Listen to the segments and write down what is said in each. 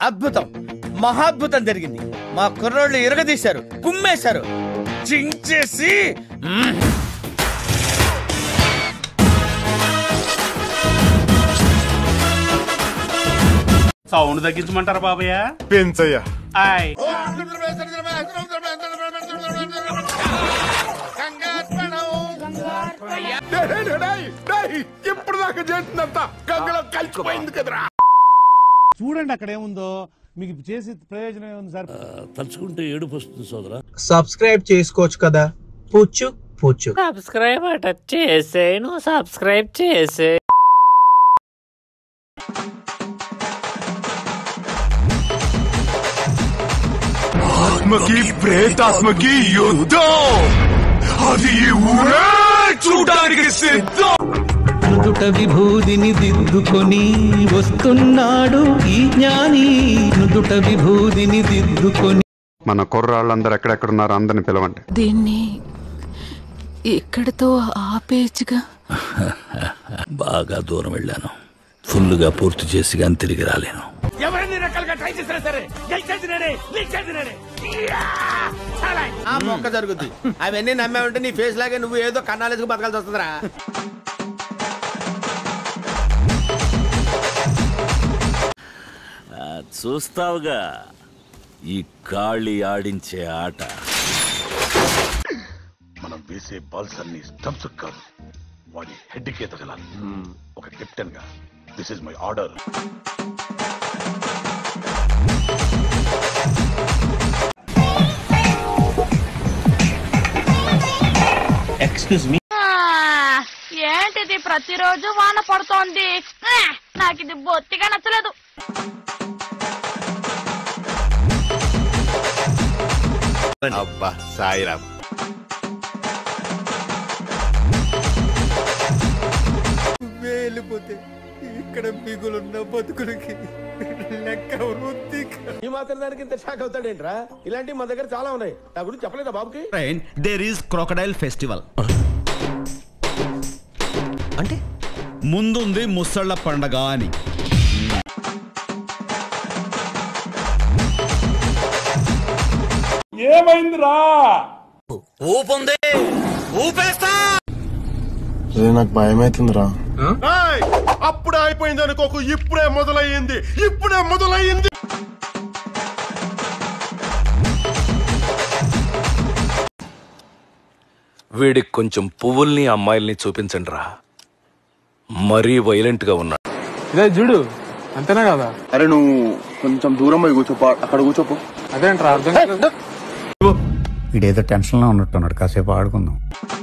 అద్భుతం మహాద్భుతం జరిగింది మా కుర్రోళ్ళు ఇరగదీశారు కుమ్మేశారు చించేసి మ్మ్. సౌండ్ తగ్గించమంటారా బాబయ్య పెంచయ్యా ఆయ్ ఇప్పుడు దాకా చేసినంత గంగలో కలిసిపోయింది కదరా చూడండి అక్కడ ఏముందో మీకు చేసి ప్రయోజనం ఏముంది సార్ తలుచుకుంటే ఏడుపు వస్తుంది సోదరా సబ్స్క్రైబ్ చేసుకోవచ్చు కదా పుచ్చు పుచ్చు సబ్స్క్రైబ్ అట చేసే నువ్వు సబ్స్క్రైబ్ చేసే ఆత్మకి ప్రేతాత్మకి యుద్ధం అది ఈ ఊరే చూడడానికి సిద్ధం నుదుట విభూదిని దిద్దుకొని వస్తున్నాడు ఈ జ్ఞాని నుదుట విభూదిని దిద్దుకొని మన కుర్రాళ్ళందరూ ఎక్కడెక్కడున్నారో అందరిని పిలవండి దీన్ని ఇక్కడితో ఆపేయచ్చుగా బాగా దూరం వెళ్ళాను ఫుల్గా పూర్తి చేసి కానీ తిరిగి రాలేను ఎవరిని రకాలుగా ట్రై చేసినా సరే గెలిచేది నేనే గెలిచేది నేనే ఆ మొక్క జరుగుద్ది అవన్నీ నమ్మే ఉంటే నీ ఫేస్ లాగే నువ్వు ఏదో కన్నాలేసుకు బతకాల్సి వస్తుందిరా ఆ, చూస్తావుగా ఈ కాళి ఆడించే ఆట మనం వేసే బాల్స్ అన్ని స్టంప్స్ కాదు వాడి హెడ్ కి తగలాలి ఒక కెప్టెన్ గా దిస్ ఇస్ మై ఆర్డర్ ఏంటిది ప్రతిరోజు వాన పడుతోంది నాకు ఇది బొత్తిగా నచ్చలేదు అబ్బా సాయిరామ్ వెళ్ళిపోతే ఇక్కడ మిగులున్న బతుకులకి లెక్క వృత్తి ఈ మాత్రం దానికి ఇంత షాక్ అవుతాడేంట్రా ఇలాంటివి మా దగ్గర చాలా ఉన్నాయి నా గురించి చెప్పలేదా బాబుకి దేర్ ఈస్ క్రొకడైల్ ఫెస్టివల్ అంటే ముందుంది ముసళ్ళ పండగ అని ఏమైందిరా ఊపుంది ఊపేస్తా నాకు భయం అవుతుందిరా అప్పుడే అయిపోయింది అనుకోకు ఇప్పుడే మొదలయ్యింది ఇప్పుడే మొదలయ్యింది వీడికి కొంచెం పువ్వుల్ని అమ్మాయిల్ని చూపించండి రా మరీ వైలెంట్ గా ఉన్నాడు ఇదే చూడు అంతేనా కదా అరే నువ్వు కొంచెం దూరం పోయి కూర్చోపో అక్కడ కూర్చోపో అదేంట్రా అర్థం వీడేదో టెన్షన్ లో ఉన్నట్టున్నాడు కాసేపు ఆడుకుందాం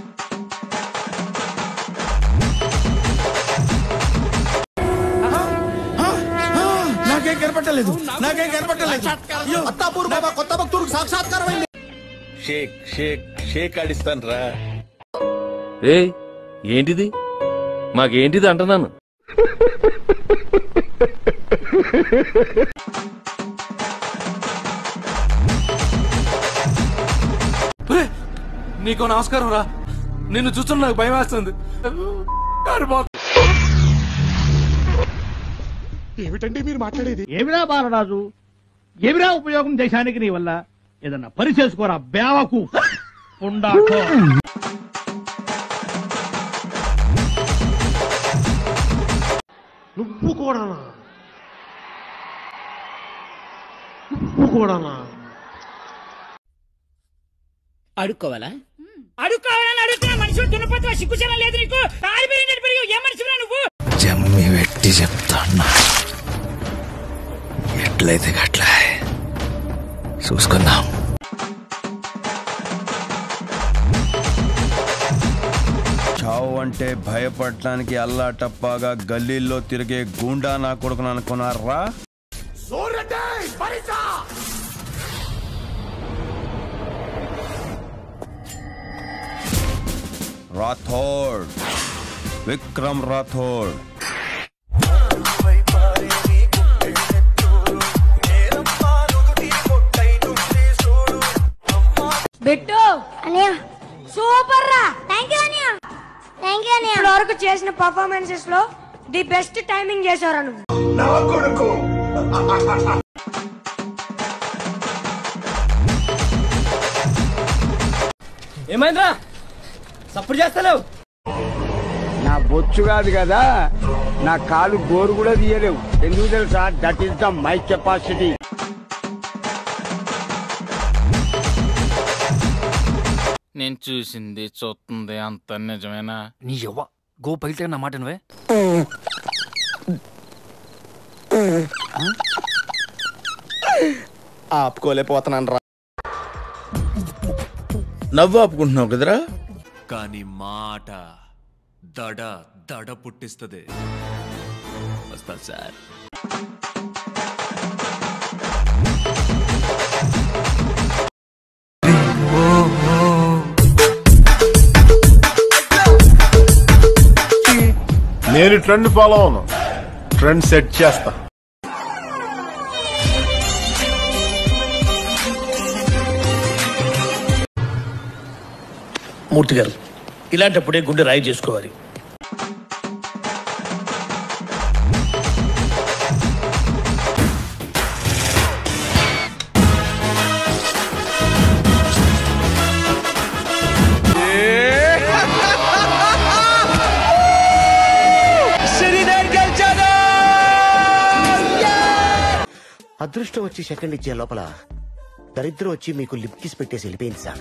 నాకేం కనపట్టలేదు నాకేం కనపట్టలేదు అత్తాపూర్ బాబా కొత్త భక్తుడికి సాక్షాత్కారం అయింది షేక్ షేక్ షేక్ ఆడిస్తాను రా ఏ ఏంటిది మాకేంటిది అంటున్నాను నీకో నమస్కారం రా నిన్ను చూస్తున్న నాకు భయం వేస్తుంది ఏమిటండి మీరు మాట్లాడేది ఏమిరా బాలరాజు ఏమిరా ఉపయోగం దేశానికి నీ వల్ల ఏదన్నా పని చేసుకోరా బేవకు ఉండాకో నువ్వు కూడానా నువ్వు కూడానా అడుక్కోవాలా అడుక్కోవాలని అడుగుతున్నా మనుషులు దున్నపోతున్నా సిగ్గుచనం లేదు నీకు కాలిపోయినట్టు పెరిగి ఏ మనిషిరా నువ్వు జమ్మి పెట్టి చెప్తాన్నా ఎట్లయితే గట్లా చూసుకుందాం చావు అంటే భయపడటానికి అల్లా టప్పాగా గల్లీల్లో తిరిగే గూండా నా కొడుకును అనుకున్నారా రాథోడ్ విక్రమ్ రాథోడ్ బిట్టు అనియా సూపర్ రా థ్యాంక్ యూ అనియా థ్యాంక్ యూ అనియా ఇప్పటి వరకు చేసిన పర్ఫార్మెన్సెస్ లో ది బెస్ట్ టైమింగ్ చేశారా నువ్వు నా కొడుకు ఏమైందా సప్పుడు చేస్తలేవు నా బొచ్చు కాదు కదా నా కాలు గోరు కూడా తీయలేవు ఎందుకు తెలుసా that is the my capacity నేను చూసింది చూస్తుంది అంత నిజమేనా నీ యవ్వ గో పైతే నా మాట నువ్వే ఆపుకోలేకపోతున్నాను రా నవ్వు ఆపుకుంటున్నావు కదరా కానీ మాట దడ దడ పుట్టిస్తుంది వస్తా సార్ నేను ట్రెండ్ ఫాలో అవును ట్రెండ్ సెట్ చేస్తా మూర్తి గారు ఇలాంటప్పుడే గుండె రాయి చేసుకోవాలి అదృష్టం వచ్చి సెకండ్ ఇచ్చే లోపల దరిద్రం వచ్చి మీకు లిప్ కిస్ పెట్టేసి వెళ్ళిపోయింది సార్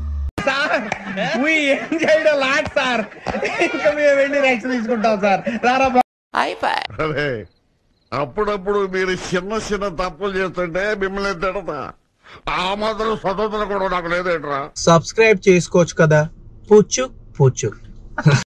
ఏం చేయడం లాట్ సార్ ఇంకా మేము వెళ్ళి రెక్స్ తీసుకుంటాం సార్ రారా అరే అప్పుడప్పుడు మీరు చిన్న చిన్న తప్పులు చేస్తుంటే మిమ్మల్ని తిడతా ఆ మాత్రం స్వతంత్రం కూడా నాకు లేదేట్రా సబ్స్క్రైబ్ చేసుకోవచ్చు కదా పుచ్చు పుచ్చు